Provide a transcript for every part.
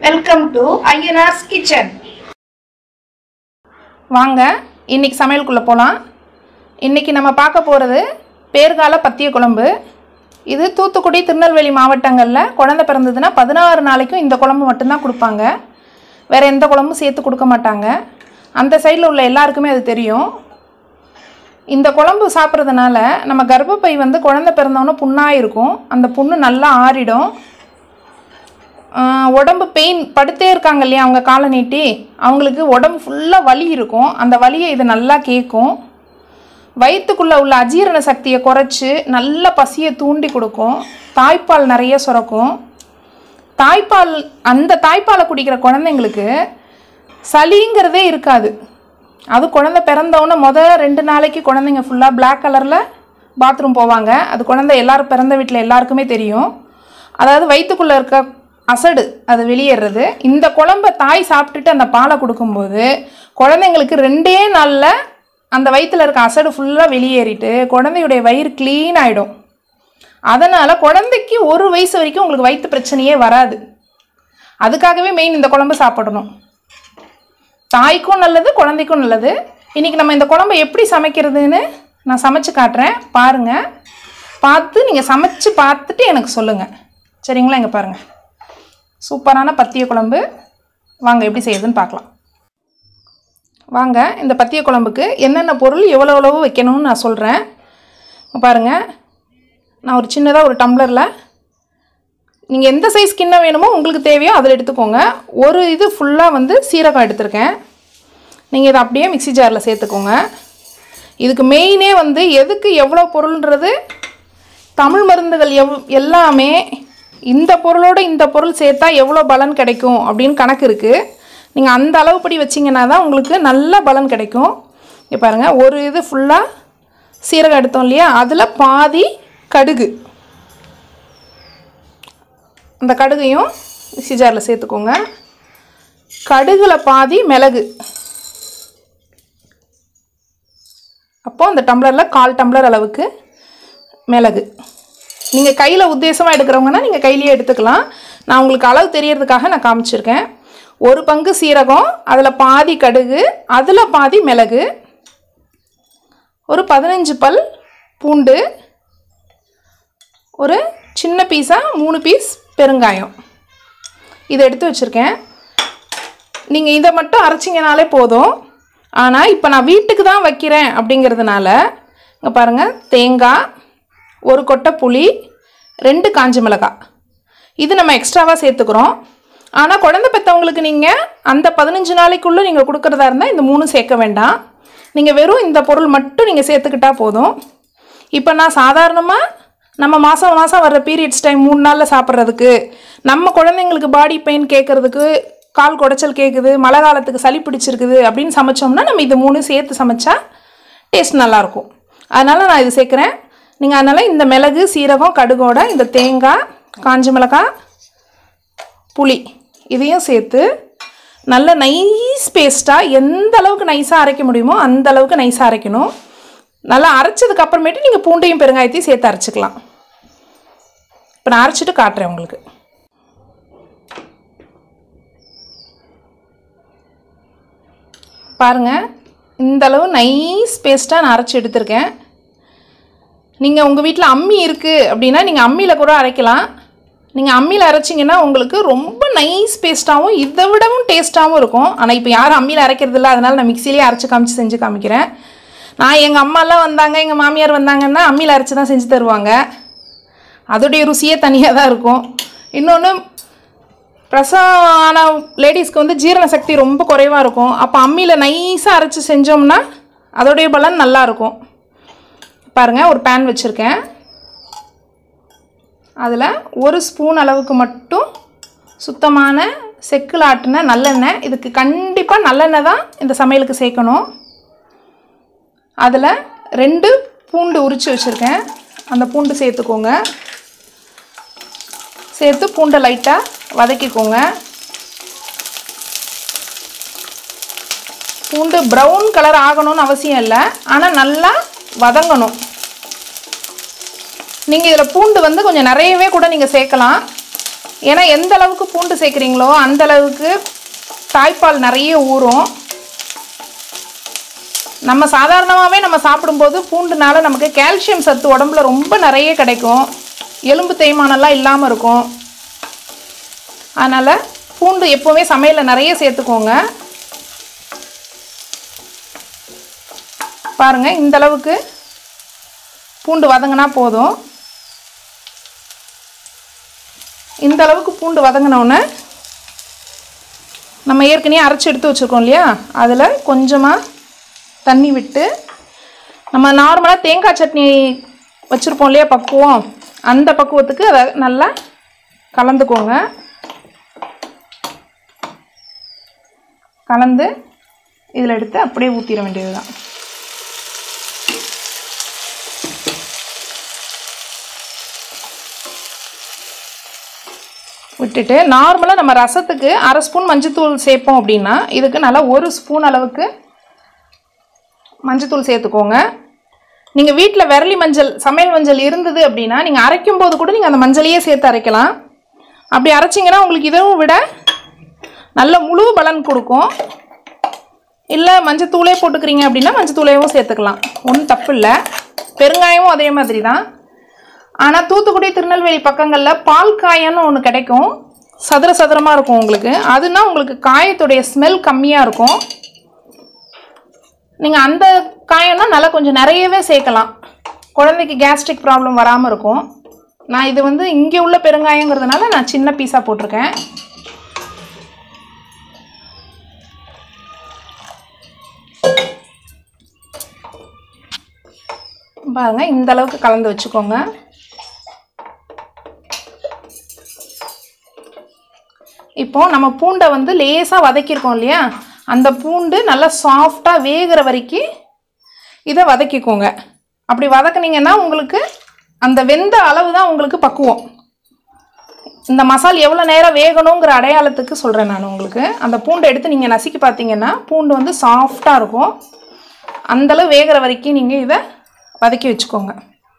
welcome to Ayyanar's kitchen வாங்க இன்னைக்கு சமையலுக்குள்ளே போகலாம் இன்னைக்கு நம்ம பார்க்க போகிறது பேர்கால பத்திய குழம்பு இது தூத்துக்குடி திருநெல்வேலி மாவட்டங்களில் குழந்தை பிறந்ததுன்னா பதினாறு நாளைக்கும் இந்த குழம்பு மட்டும்தான் கொடுப்பாங்க வேறு எந்த குழம்பும் சேர்த்து கொடுக்க மாட்டாங்க அந்த சைடில் உள்ள எல்லாருக்குமே அது தெரியும் இந்த குழம்பு சாப்பிட்றதுனால நம்ம கர்ப்பப்பை வந்து குழந்தை பிறந்தவொன்னே புண்ணாக இருக்கும் அந்த புண்ணு நல்லா ஆறிடும் ஆஹ் உடம்பு பெயின் படுத்தே இருக்காங்க இல்லையா அவங்க காலை நீட்டி அவங்களுக்கு உடம்பு ஃபுல்லாக வலி இருக்கும் அந்த வலியை இது நல்லா கேட்கும் வயிற்றுக்குள்ளே உள்ள அஜீரண சக்தியை குறைச்சி நல்ல பசியை தூண்டி கொடுக்கும் தாய்ப்பால் நிறைய சுரக்கும் தாய்ப்பால் அந்த தாய்ப்பாலை குடிக்கிற குழந்தைங்களுக்கு சளிங்கிறதே இருக்காது அது குழந்தை பிறந்தவுடனே முத ரெண்டு நாளைக்கு குழந்தைங்க ஃபுல்லாக Black கலரில் பாத்ரூம் போவாங்க அது குழந்தை எல்லாரும் பிறந்த வீட்டில் எல்லாருக்குமே தெரியும் அதாவது வயிற்றுக்குள்ளே இருக்க அசடு அது வெளியேறது இந்த குழம்ப தாய் சாப்பிட்டுட்டு அந்த பாலை கொடுக்கும்போது குழந்தைங்களுக்கு ரெண்டே நாளில் அந்த வயிற்றில் இருக்க அசடு ஃபுல்லாக வெளியேறிட்டு குழந்தையுடைய வயிறு க்ளீன் ஆகிடும் அதனால் குழந்தைக்கு ஒரு வயசு வரைக்கும் உங்களுக்கு வயிற்று பிரச்சனையே வராது அதுக்காகவே மெயின் இந்த குழம்பு சாப்பிடணும் தாய்க்கும் நல்லது குழந்தைக்கும் நல்லது இன்றைக்கி நம்ம இந்த குழம்பை எப்படி சமைக்கிறதுன்னு நான் சமைச்சு காட்டுறேன் பாருங்கள் பார்த்து நீங்கள் சமைச்சு பார்த்துட்டு எனக்கு சொல்லுங்கள் சரிங்களா இங்கே பாருங்கள் சூப்பரான பத்திய குழம்பு வாங்க எப்படி செய்யுதுன்னு பார்க்கலாம் வாங்க இந்த பத்திய குழம்புக்கு என்னென்ன பொருள் எவ்வளோ எவ்வளவு வைக்கணும்னு நான் சொல்கிறேன் பாருங்கள் நான் ஒரு சின்னதாக ஒரு டம்ளரில் நீங்கள் எந்த சைஸ் கிண்ணம் வேணுமோ உங்களுக்கு தேவையோ அதில் எடுத்துக்கோங்க ஒரு இது ஃபுல்லாக வந்து சீரகம் எடுத்திருக்கேன் நீங்கள் இதை அப்படியே மிக்ஸி ஜாரில் சேர்த்துக்கோங்க இதுக்கு மெயினே வந்து எதுக்கு எவ்வளோ பொருள்ன்றது தமிழ் மருந்துகள் எவ் எல்லாமே இந்த பொருளோட இந்த பொருள் சேர்த்தா எவ்வளோ பலன் கிடைக்கும் அப்படின்னு கணக்கு இருக்குது நீங்கள் அந்த அளவுப்படி வச்சிங்கன்னா தான் உங்களுக்கு நல்ல பலன் கிடைக்கும் இங்கே பாருங்கள் ஒரு இது ஃபுல்லாக சீரகம் எடுத்தோம் இல்லையா அதில் பாதி கடுகு அந்த கடுகையும் மிக்ஸி ஜாரில் சேர்த்துக்கோங்க கடுகுல பாதி மிளகு அப்போது அந்த டம்ளரில் கால் டம்ளர் அளவுக்கு மிளகு நீங்கள் கையில் உத்தேசமாக எடுக்கிறவங்கன்னா நீங்கள் கையிலேயே எடுத்துக்கலாம் நான் உங்களுக்கு அளவு தெரியறதுக்காக நான் காமிச்சிருக்கேன் ஒரு பங்கு சீரகம் அதில் பாதி கடுகு அதில் பாதி மிளகு ஒரு பதினஞ்சு பல் பூண்டு ஒரு சின்ன பீஸாக மூணு பீஸ் பெருங்காயம் இதை எடுத்து வச்சுருக்கேன் நீங்கள் இதை மட்டும் அரைச்சிங்கனாலே போதும் ஆனால் இப்போ நான் வீட்டுக்கு தான் வைக்கிறேன் அப்படிங்கிறதுனால இங்கே பாருங்கள் தேங்காய் ஒரு கொட்டை புளி ரெண்டு காஞ்ச மிளகாய் இது நம்ம எக்ஸ்ட்ராவாக சேர்த்துக்கிறோம் ஆனால் குழந்தை பெற்றவங்களுக்கு நீங்கள் அந்த பதினஞ்சு நாளைக்குள்ளே நீங்கள் கொடுக்குறதா இருந்தால் இந்த மூணு சேர்க்க வேண்டாம் நீங்கள் வெறும் இந்த பொருள் மட்டும் நீங்கள் சேர்த்துக்கிட்டா போதும் இப்போ நான் சாதாரணமாக நம்ம மாதம் மாதம் வர்ற பீரியட்ஸ் டைம் மூணு நாளில் சாப்பிட்றதுக்கு நம்ம குழந்தைங்களுக்கு பாடி பெயின் கேட்குறதுக்கு கால் குடைச்சல் கேட்குது மழை காலத்துக்கு சளி பிடிச்சிருக்குது அப்படின்னு சமைச்சோம்னா நம்ம இது மூணு சேர்த்து சமைச்சா டேஸ்ட் நல்லாயிருக்கும் அதனால் நான் இது சேர்க்குறேன் நீங்கள் அதனால் இந்த மிளகு சீரகம் கடுகோட இந்த தேங்காய் காஞ்ச மிளகாய் புளி இதையும் சேர்த்து நல்ல நைஸ் பேஸ்ட்டாக எந்த அளவுக்கு நைஸாக அரைக்க முடியுமோ அந்த அளவுக்கு நைஸாக அரைக்கணும் நல்லா அரைச்சதுக்கு அப்புறமேட்டு நீங்கள் பூண்டையும் பெருங்காயத்தையும் சேர்த்து அரைச்சிக்கலாம் இப்போ நான் அரைச்சிட்டு காட்டுறேன் உங்களுக்கு பாருங்கள் இந்த அளவு நைஸ் பேஸ்ட்டாக நான் அரைச்சி எடுத்திருக்கேன் நீங்கள் உங்கள் வீட்டில் அம்மி இருக்குது அப்படின்னா நீங்கள் அம்மியில் கூட அரைக்கலாம் நீங்கள் அம்மியில் அரைச்சிங்கன்னா உங்களுக்கு ரொம்ப நைஸ் பேஸ்ட்டாகவும் இதை விடவும் டேஸ்ட்டாகவும் இருக்கும் ஆனால் இப்போ யாரும் அம்மியில் அரைக்கிறது இல்லை அதனால் நான் மிக்சிலேயே அரைச்சி காமிச்சு செஞ்சு காமிக்கிறேன் நான் எங்கள் அம்மாலாம் வந்தாங்க எங்கள் மாமியார் வந்தாங்கன்னா அம்மியில் அரைச்சி தான் செஞ்சு தருவாங்க அதோடைய ருசியே தனியாக தான் இருக்கும் இன்னொன்று பிரசவம் ஆன லேடிஸ்க்கு வந்து ஜீரண சக்தி ரொம்ப குறைவாக இருக்கும் அப்போ அம்மியில் நைஸாக அரைச்சி செஞ்சோம்னா அதோடைய பலன் நல்லா இருக்கும் பாருங்கள் ஒரு பேன் வச்சுருக்கேன் அதில் ஒரு ஸ்பூன் அளவுக்கு மட்டும் சுத்தமான செக்கில் ஆட்டின நல்லெண்ணெய் இதுக்கு கண்டிப்பாக நல்லெண்ணெய் தான் இந்த சமையலுக்கு சேர்க்கணும் அதில் ரெண்டு பூண்டு உரித்து வச்சுருக்கேன் அந்த பூண்டு சேர்த்துக்கோங்க சேர்த்து பூண்டை லைட்டாக வதக்கிக்கோங்க பூண்டு ப்ரௌன் கலர் ஆகணும்னு அவசியம் இல்லை ஆனால் நல்லா வதங்கணும் நீங்கள் இதில் பூண்டு வந்து கொஞ்சம் நிறையவே கூட நீங்கள் சேர்க்கலாம் ஏன்னா எந்த அளவுக்கு பூண்டு சேர்க்குறீங்களோ அந்த அளவுக்கு தாய்ப்பால் நிறைய ஊறும் நம்ம சாதாரணமாகவே நம்ம சாப்பிடும்போது பூண்டுனால நமக்கு கால்சியம் சத்து உடம்புல ரொம்ப நிறைய கிடைக்கும் எலும்பு தேய்மானம்லாம் இல்லாமல் இருக்கும் அதனால் பூண்டு எப்போவுமே சமையலில் நிறைய சேர்த்துக்கோங்க பாருங்கள் இந்த அளவுக்கு பூண்டு வதங்கினா போதும் இந்த அளவுக்கு பூண்டு வதங்கினோடனே நம்ம ஏற்கனவே அரைச்சி எடுத்து வச்சுருக்கோம் இல்லையா அதில் கொஞ்சமாக தண்ணி விட்டு நம்ம நார்மலாக தேங்காய் சட்னி வச்சுருப்போம் இல்லையா பக்குவம் அந்த பக்குவத்துக்கு அதை நல்லா கலந்துக்கோங்க கலந்து இதில் எடுத்து அப்படியே ஊற்றிட வேண்டியது தான் விட்டுட்டு நார்மலாக நம்ம ரசத்துக்கு அரை ஸ்பூன் மஞ்சத்தூள் சேர்ப்போம் அப்படின்னா இதுக்கு நல்லா ஒரு ஸ்பூன் அளவுக்கு மஞ்சத்தூள் சேர்த்துக்கோங்க நீங்கள் வீட்டில் விரலி மஞ்சள் சமையல் மஞ்சள் இருந்தது அப்படின்னா நீங்கள் அரைக்கும் போது கூட நீங்கள் அந்த மஞ்சளையே சேர்த்து அரைக்கலாம் அப்படி அரைச்சிங்கன்னா உங்களுக்கு இதுவும் விட நல்ல முழு பலன் கொடுக்கும் இல்லை மஞ்சத்தூளே போட்டுக்கிறீங்க அப்படின்னா மஞ்சத்தூளையும் சேர்த்துக்கலாம் ஒன்றும் தப்பு இல்லை பெருங்காயமும் அதே மாதிரி தான் ஆனால் தூத்துக்குடி திருநெல்வேலி பக்கங்களில் பால் காயம்னு ஒன்று கிடைக்கும் சதுர சதுரமாக இருக்கும் உங்களுக்கு அதுனா உங்களுக்கு காயத்துடைய ஸ்மெல் கம்மியாக இருக்கும் நீங்கள் அந்த காயம்னா நல்லா கொஞ்சம் நிறையவே சேர்க்கலாம் குழந்தைக்கு கேஸ்ட்ரிக் ப்ராப்ளம் வராமல் இருக்கும் நான் இது வந்து இங்கே உள்ள பெருங்காயங்கிறதுனால நான் சின்ன பீஸாக போட்டிருக்கேன் பாருங்க இந்த அளவுக்கு கலந்து வச்சுக்கோங்க இப்போ நம்ம பூண்டை வந்து லேசாக வதக்கியிருக்கோம் இல்லையா அந்த பூண்டு நல்லா சாஃப்டாக வேகிற வரைக்கும் இதை வதக்கிக்கோங்க அப்படி வதக்குனீங்கன்னா உங்களுக்கு அந்த வெந்த அளவு தான் உங்களுக்கு பக்குவம் இந்த மசால் எவ்வளோ நேரம் வேகணுங்கிற அடையாளத்துக்கு சொல்கிறேன் நான் உங்களுக்கு அந்த பூண்டை எடுத்து நீங்கள் நசுக்கி பார்த்தீங்கன்னா பூண்டு வந்து சாஃப்டாக இருக்கும் அந்தளவு வேகிற வரைக்கும் நீங்கள் இதை வதக்கி வச்சுக்கோங்க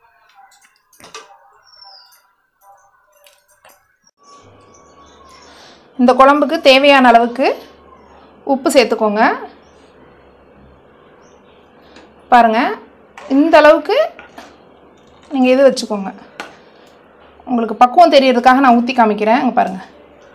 இந்த குழம்புக்கு தேவையான அளவுக்கு உப்பு சேர்த்துக்கோங்க பாருங்கள் இந்த அளவுக்கு நீங்கள் இது வச்சுக்கோங்க உங்களுக்கு பக்குவம் தெரியறதுக்காக நான் ஊற்றி காமிக்கிறேன் இங்கே பாருங்கள்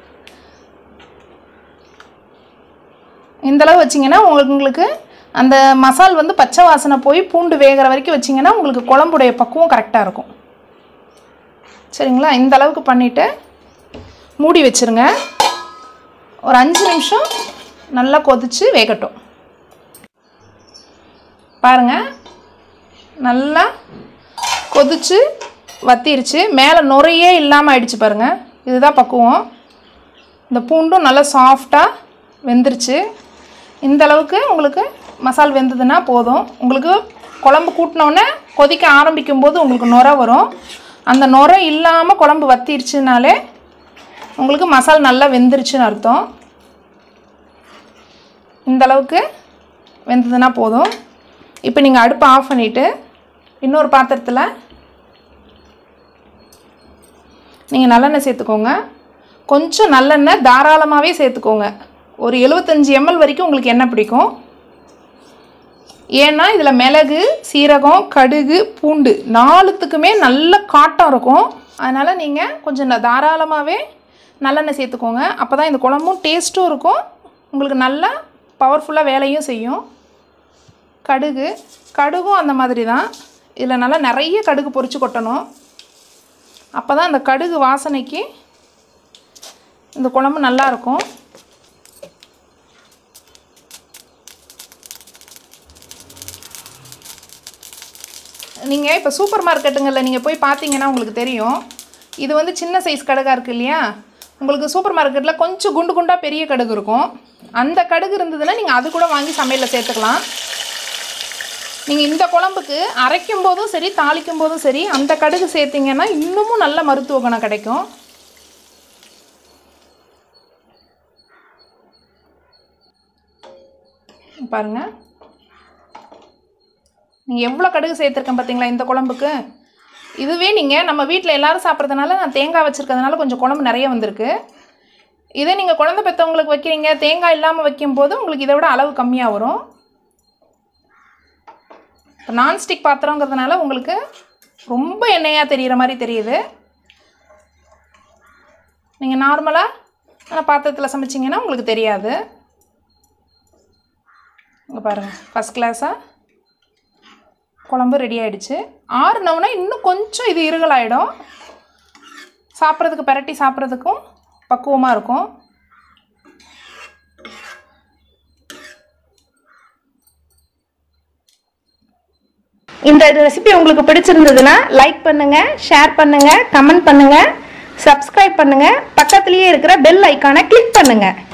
இந்த அளவு வச்சிங்கன்னா உங்களுக்கு உங்களுக்கு அந்த மசால் வந்து பச்சை வாசனை போய் பூண்டு வேகிற வரைக்கும் வச்சிங்கன்னா உங்களுக்கு குழம்புடைய பக்குவம் கரெக்டாக இருக்கும் சரிங்களா இந்த அளவுக்கு பண்ணிவிட்டு மூடி வச்சுருங்க ஒரு அஞ்சு நிமிஷம் நல்லா கொதித்து வேகட்டும் பாருங்கள் நல்லா கொதித்து வத்திருச்சு மேலே நுரையே இல்லாமல் ஆயிடுச்சு பாருங்கள் இதுதான் பக்குவம் இந்த பூண்டும் நல்லா சாஃப்டாக வெந்துருச்சு இந்த அளவுக்கு உங்களுக்கு மசால் வெந்ததுன்னா போதும் உங்களுக்கு குழம்பு கூட்டினோடனே கொதிக்க ஆரம்பிக்கும் போது உங்களுக்கு நுரை வரும் அந்த நுரை இல்லாமல் குழம்பு வத்திருச்சுனாலே உங்களுக்கு மசால் நல்லா வெந்துருச்சுன்னு அர்த்தம் இந்த அளவுக்கு வெந்ததுன்னா போதும் இப்போ நீங்கள் அடுப்பை ஆஃப் பண்ணிவிட்டு இன்னொரு பாத்திரத்தில் நீங்கள் நல்லெண்ணெய் சேர்த்துக்கோங்க கொஞ்சம் நல்லெண்ணெய் தாராளமாகவே சேர்த்துக்கோங்க ஒரு எழுபத்தஞ்சி எம்எல் வரைக்கும் உங்களுக்கு எண்ணெய் பிடிக்கும் ஏன்னா இதில் மிளகு சீரகம் கடுகு பூண்டு நாலுத்துக்குமே நல்ல காட்டம் இருக்கும் அதனால் நீங்கள் கொஞ்சம் ந- தாராளமாகவே நல்லெண்ணெய் சேர்த்துக்கோங்க அப்போ தான் இந்த குழம்பும் டேஸ்ட்டும் இருக்கும் உங்களுக்கு நல்லா பவர்ஃபுல்லாக வேலையும் செய்யும் கடுகு கடுகும் அந்த மாதிரி தான் இதில் நல்லா நிறைய கடுகு பொரிச்சு கொட்டணும் அப்போ தான் அந்த கடுகு வாசனைக்கு இந்த குழம்பு நல்லா இருக்கும் நீங்கள் இப்போ சூப்பர் மார்க்கெட்டுங்களில் நீங்கள் போய் பார்த்தீங்கன்னா உங்களுக்கு தெரியும் இது வந்து சின்ன சைஸ் கடுகாக இருக்குது இல்லையா உங்களுக்கு சூப்பர் மார்க்கெட்டில் கொஞ்சம் குண்டு குண்டாக பெரிய கடுகு இருக்கும் அந்த கடுகு இருந்ததுன்னா நீங்கள் அது கூட வாங்கி சமையலில் சேர்த்துக்கலாம் நீங்கள் இந்த குழம்புக்கு அரைக்கும் போதும் சரி தாளிக்கும் போதும் சரி அந்த கடுகு சேர்த்தீங்கன்னா இன்னமும் நல்ல மருத்துவ குணம் கிடைக்கும் பாருங்கள் நீங்கள் எவ்வளோ கடுகு சேர்த்துருக்கேன் பார்த்தீங்களா இந்த குழம்புக்கு இதுவே நீங்கள் நம்ம வீட்டில் எல்லாரும் சாப்பிட்றதுனால நான் தேங்காய் வச்சுருக்கிறதுனால கொஞ்சம் குழம்பு நிறைய வந்திருக்கு இதே நீங்கள் குழந்தை பெற்றவங்களுக்கு வைக்கிறீங்க தேங்காய் இல்லாமல் வைக்கும்போது உங்களுக்கு இதை விட அளவு கம்மியாக வரும் இப்போ நான்ஸ்டிக் பாத்திரங்கிறதுனால உங்களுக்கு ரொம்ப எண்ணெயாக தெரிகிற மாதிரி தெரியுது நீங்கள் நார்மலாக பாத்திரத்தில் சமைச்சிங்கன்னா உங்களுக்கு தெரியாது இங்கே பாருங்கள் ஃபஸ்ட் கிளாஸாக குழம்பு ரெடி ஆயிடுச்சு ஆறுனவுன்னா இன்னும் கொஞ்சம் இது இருகலாயிடும் சாப்பிட்றதுக்கு பெரட்டி சாப்பிட்றதுக்கும் பக்குவமாக இருக்கும் இந்த ரெசிபி உங்களுக்கு பிடிச்சிருந்ததுன்னா லைக் பண்ணுங்க ஷேர் பண்ணுங்க கமெண்ட் பண்ணுங்க சப்ஸ்கிரைப் பண்ணுங்க பக்கத்துலயே இருக்கிற பெல் ஐக்கானை கிளிக் பண்ணுங்க